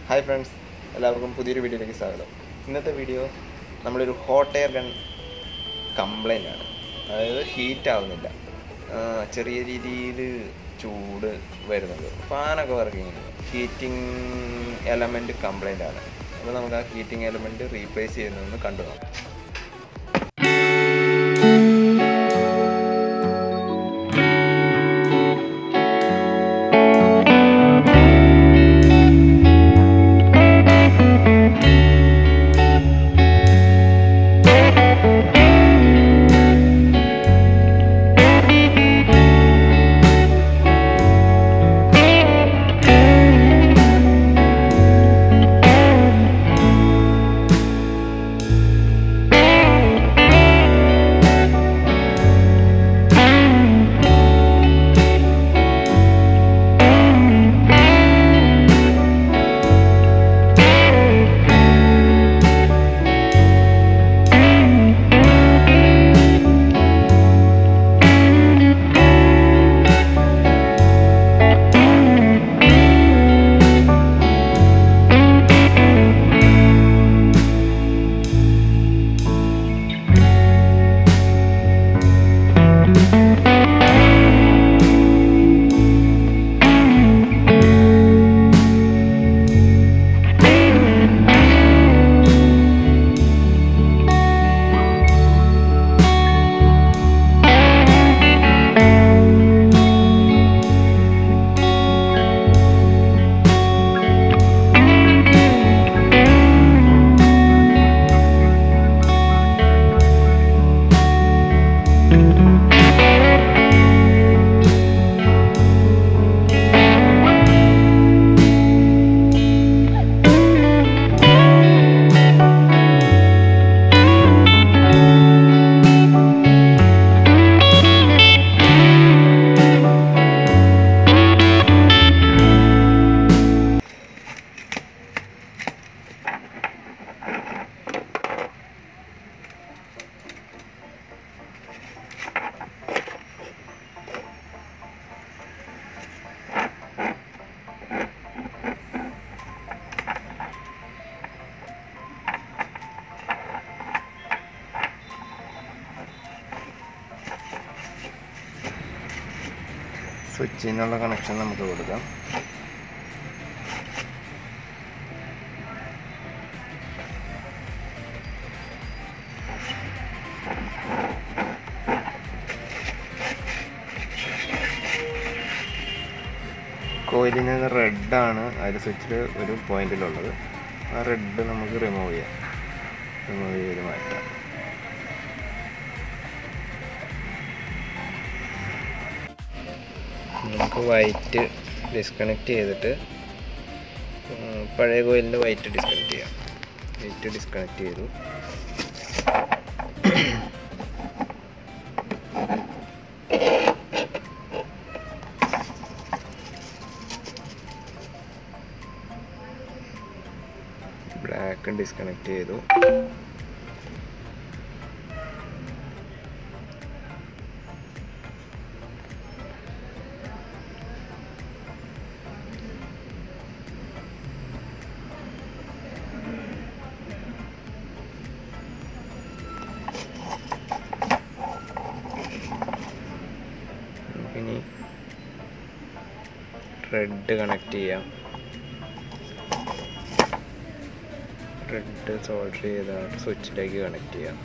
hi friends എല്ലാവർക്കും പുതിയൊരു വീഡിയോയിലേക്ക് സ്വാഗതം ഇന്നത്തെ വീഡിയോ നമ്മളൊരു ഹോട്ട് എയർ ഗൺ കംപ്ലൈൻ്റ് ആണ് അതായത് ഹീറ്റ് ആവുന്നില്ല ആ, ചെറിയ രീതിയിൽ ചൂട് വരുന്നുണ്ട് ഫാനൊക്കെ വർക്ക് ചെയ്യുന്നു ഹീറ്റിംഗ് എലമെൻറ്റ് കംപ്ലൈൻ്റ് ആണ് അപ്പോൾ നമുക്ക് ആ ഹീറ്റിംഗ് എലമെൻറ്റ് റീപ്ലേസ് ചെയ്യുന്നതെന്ന് കണ്ടു നോക്കാം സ്വിച്ചിൽ നിന്നുള്ള കണക്ഷൻ നമുക്ക് കൊടുക്കാം കോയിലിന് റെഡാണ് അതിൽ സ്വിച്ചിൽ ഒരു പോയിന്റിലുള്ളത് ആ റെഡ് നമുക്ക് റിമൂവ് ചെയ്യാം റിമൂവ് ചെയ്ത് മാറ്റാം നമുക്ക് വൈറ്റ് ഡിസ്കണക്ട് ചെയ്തിട്ട് ഉം, പഴയ കോയിലിൻ്റെ വൈറ്റ് ഡിസ്കണക്ട് ചെയ്യാം വൈറ്റ് ഡിസ്കണക്ട് ചെയ്തു ബ്ലാക്ക് ഡിസ്കണക്ട് ചെയ്തു നമുക്കിനി റെഡ് കണക്ട് ചെയ്യാം റെഡ് സോൾഡർ ചെയ്ത സ്വിച്ചിലേക്ക് കണക്ട് ചെയ്യാം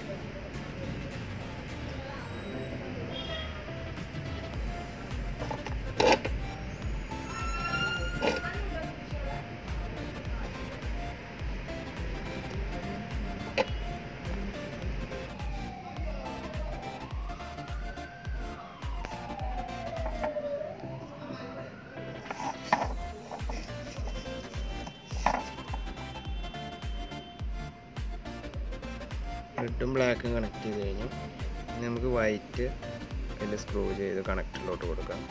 റെഡും ബ്ലാക്കും കണക്ട് ചെയ്ത് കഴിഞ്ഞു ഇനി നമുക്ക് വൈറ്റ് ഇതിൽ സ്ക്രൂ ചെയ്ത് കണക്ടറിലോട്ട് കൊടുക്കാം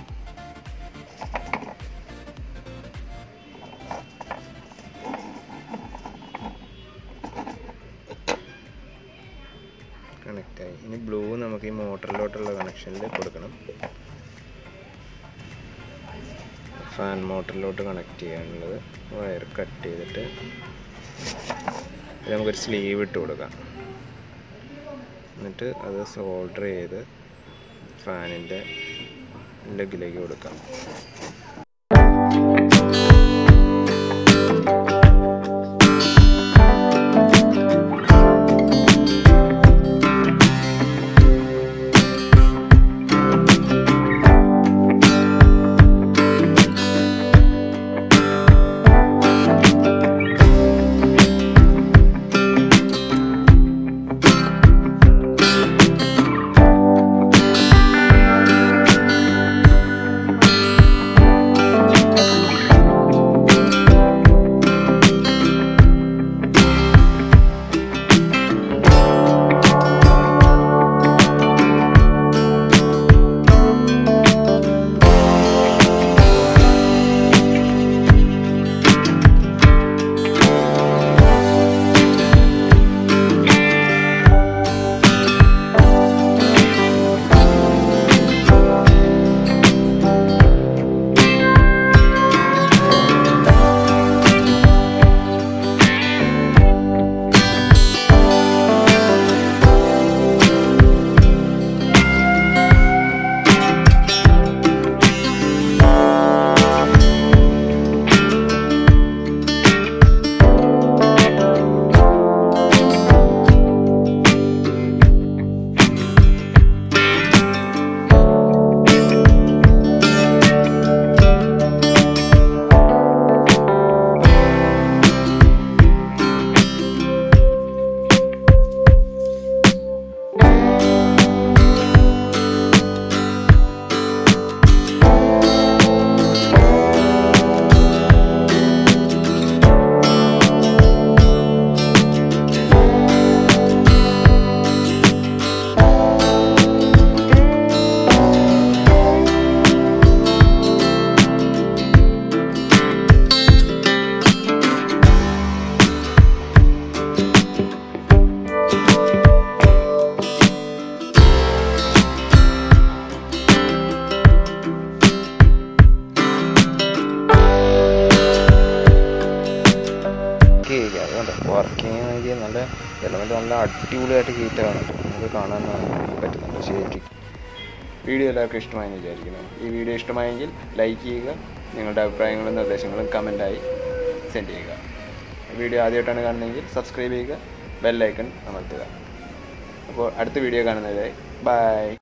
കണക്റ്റായി ഇനി ബ്ലൂ നമുക്ക് ഈ മോട്ടറിലോട്ടുള്ള കണക്ഷനിൽ കൊടുക്കണം ഫാൻ മോട്ടറിലോട്ട് കണക്ട് ചെയ്യാനുള്ളത് വയർ കട്ട് ചെയ്തിട്ട് ഇത് നമുക്കൊരു സ്ലീവ് ഇട്ട് കൊടുക്കാം എന്നിട്ട് അത് സോൾഡർ ചെയ്ത് ഫാനിൻ്റെ ലെഗിലേക്ക് കൊടുക്കാം കേക്ക് അതുകൊണ്ട് വർക്കിംഗ് ആണെങ്കിൽ നല്ല എലമെൻറ്റ് നല്ല അടിപൊളിയായിട്ട് ഹീറ്റാണ് നമുക്ക് കാണാൻ പറ്റുന്നുണ്ട് ശരിക്കും വീഡിയോ എല്ലാവർക്കും ഇഷ്ടമായെന്ന് വിചാരിക്കുന്നു ഈ വീഡിയോ ഇഷ്ടമായെങ്കിൽ ലൈക്ക് ചെയ്യുക നിങ്ങളുടെ അഭിപ്രായങ്ങളും നിർദ്ദേശങ്ങളും കമൻറ്റായി സെൻഡ് ചെയ്യുക വീഡിയോ ആദ്യമായിട്ടാണ് കാണുന്നതെങ്കിൽ സബ്സ്ക്രൈബ് ചെയ്യുക ബെല്ലൈക്കൺ അമർത്തുക അപ്പോൾ അടുത്ത വീഡിയോ കാണുന്നതായി ബൈ